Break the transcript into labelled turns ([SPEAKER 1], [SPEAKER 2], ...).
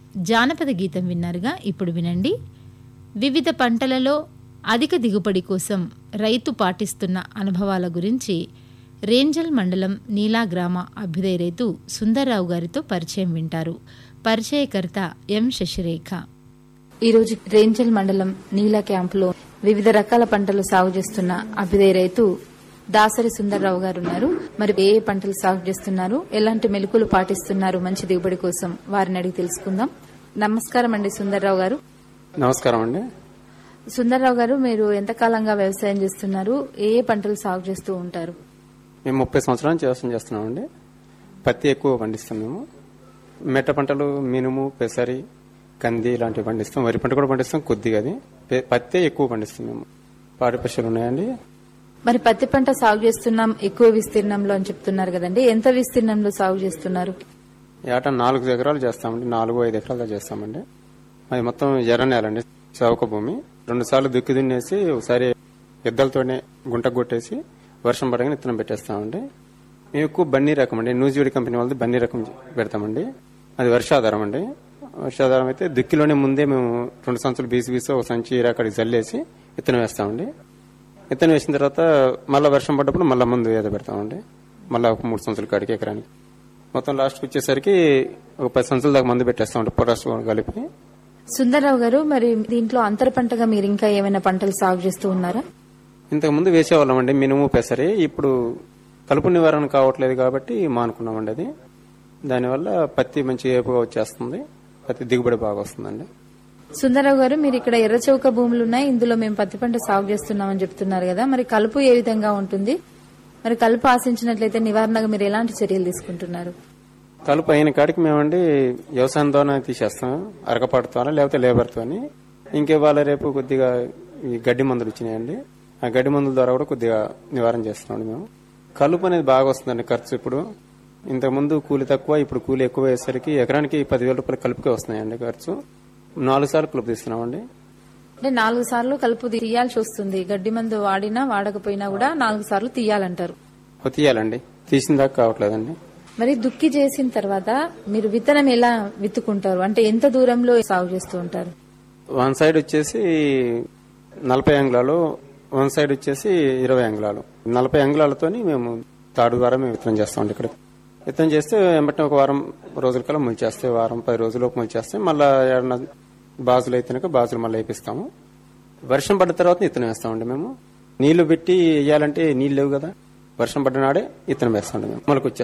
[SPEAKER 1] జానపద గీతం విన్నారుగా ఇప్పుడు వినండి వివిధ పంటలలో అధిక దిగుబడి కోసం రైతు పాటిస్తున్న అనుభవాల గురించి రేంజల్ మండలం నీలా గ్రామ అభ్యుదయ రైతు సుందర్రావు గారితో పరిచయం వింటారు పరిచయకర్త ఎం శశిరేఖ ఈరోజు రేంజల్ మండలం నీలా క్యాంపులో వివిధ రకాల పంటలు సాగు చేస్తున్న అభ్యుదయ రైతు దాసరి సుందర్రావు గారు ఉన్నారు మరి ఏ ఏ పంటలు సాగు చేస్తున్నారు ఎలాంటి మెలకులు పాటిస్తున్నారు మంచి దిగుబడి కోసం వారిని అడిగి తెలుసుకుందాం నమస్కారం అండి సుందర్రావు గారు
[SPEAKER 2] నమస్కారం అండి
[SPEAKER 1] సుందర్రావు గారు మీరు ఎంతకాలంగా వ్యవసాయం చేస్తున్నారు ఏ ఏ పంటలు సాగు చేస్తూ ఉంటారు
[SPEAKER 2] మేము ముప్పై సంవత్సరాల నుంచి వ్యవసాయం చేస్తున్నామండి పత్తి ఎక్కువ పండిస్తాం మేము మెట్ట పంటలు మినుము పెసరి కంది ఇలాంటివి పండిస్తాం వరి పంట కూడా పండిస్తాం కొద్దిగా అది పె- పత్తే ఎక్కువ పండిస్తాం మేము పాడి పశువులు ఉన్నాయండి
[SPEAKER 1] మరి పత్తి పంట సాగు చేస్తున్నాం ఎక్కువ విస్తీర్ణంలో అని చెప్తున్నారు కదండి ఎంత విస్తీర్ణంలో సాగు చేస్తున్నారు
[SPEAKER 2] ఏటా నాలుగు ఎకరాలు చేస్తామండి నాలుగు ఐదు ఎకరాలు చేస్తామండి అది మొత్తం ఎర్ర నేలండి చౌక భూమి రెండు సార్లు దుక్కి దున్నేసి ఒకసారి ఎద్దలతోనే గుంట కొట్టేసి వర్షం పడగానే విత్తనం పెట్టేస్తామండి మేము ఎక్కువ బన్నీ రకం అండి న్యూజివీడి కంపెనీ వాళ్ళది బన్నీ రకం పెడతామండి అది వర్షాధారం అండి వర్షాధారం అయితే దుక్కిలోనే ముందే మేము రెండు సంచులు బీసి బీసి ఒక సంచి అక్కడికి జల్లేసి విత్తనం వేస్తామండి విత్తనం వేసిన తర్వాత మళ్ళీ వర్షం పడ్డప్పుడు మళ్ళీ ముందు ఏదో పెడతామండి మళ్ళీ ఒక మూడు సంచులు కాడికి ఎకరానికి మొత్తం లాస్ట్కి వచ్చేసరికి ఒక పది సంచుల దాకా మందు పెట్టేస్తామండి పొటాష్ కలిపి
[SPEAKER 1] సుందర్రావు గారు మరి దీంట్లో అంతర పంటగా మీరు ఇంకా ఏమైనా పంటలు సాగు చేస్తూ ఉన్నారా
[SPEAKER 2] ఇంతకు ముందు వేసేవాళ్ళం అండి మినుము పెసరి ఇప్పుడు కలుపు నివారణ కావట్లేదు కాబట్టి మానుకున్నామండి అది దానివల్ల పత్తి మంచి ఏపుగా వచ్చేస్తుంది పత్తి దిగుబడి బాగా వస్తుందండి
[SPEAKER 1] సుందరరావు గారు మీరు ఇక్కడ ఎర్ర చౌక భూములు ఉన్నాయి ఇందులో మేము పత్తి పంట సాగు చేస్తున్నామని చెప్తున్నారు కదా మరి కలుపు ఏ విధంగా ఉంటుంది మరి కలుపు ఆశించినట్లయితే నివారణగా మీరు ఎలాంటి చర్యలు తీసుకుంటున్నారు
[SPEAKER 2] కలుపు అయిన కాడికి మేమండి వ్యవసాయం ద్వారా తీసేస్తాం అరకపాటుతో లేకపోతే లేబర్తో ఇంకే వాళ్ళ రేపు కొద్దిగా ఈ గడ్డి మందులు వచ్చినాయండి ఆ గడ్డి మందుల ద్వారా కూడా కొద్దిగా నివారణ చేస్తున్నాం మేము కలుపు అనేది బాగా వస్తుందండి ఖర్చు ఇప్పుడు ఇంతకుముందు కూలి తక్కువ ఇప్పుడు కూలి ఎక్కువ అయ్యేసరికి ఎకరానికి పదివేల రూపాయలు కలుపుకే వస్తున్నాయండి ఖర్చు నాలుగు సార్లు కలుపు తీస్తున్నామండి
[SPEAKER 1] అంటే నాలుగు సార్లు కలుపు తీయాల్సి వస్తుంది గడ్డి మందు వాడినా వాడకపోయినా కూడా నాలుగు సార్లు తీయాలంటారు
[SPEAKER 2] తీయాలండి తీసిన దాకా కావట్లేదండి
[SPEAKER 1] మరి దుక్కి చేసిన తర్వాత మీరు విత్తనం ఎలా విత్తుకుంటారు అంటే ఎంత దూరంలో సాగు చేస్తూ ఉంటారు
[SPEAKER 2] వన్ సైడ్ వచ్చేసి నలభై అంగుళాలు వన్ సైడ్ వచ్చేసి ఇరవై అంగుళాలు నలభై అంగుళాలతోని మేము తాడు ద్వారా మేము విత్తనం చేస్తామండి ఇక్కడ విత్తనం చేస్తే వెంబటనే ఒక వారం రోజుల కల్లా మొలిచేస్తే వారం పది రోజుల్లోపు మొలిచేస్తే మళ్ళీ ఏడన్నా బాజులు అయితేనక బాజులు మళ్ళీ వేపిస్తాము వర్షం పడ్డ తర్వాత విత్తనం వేస్తామండి మేము నీళ్లు పెట్టి వేయాలంటే నీళ్ళు లేవు కదా వర్షం పడ్డ నాడే విత్తనం వేస్తామండి మేము మొలకొచ్చేస్తాం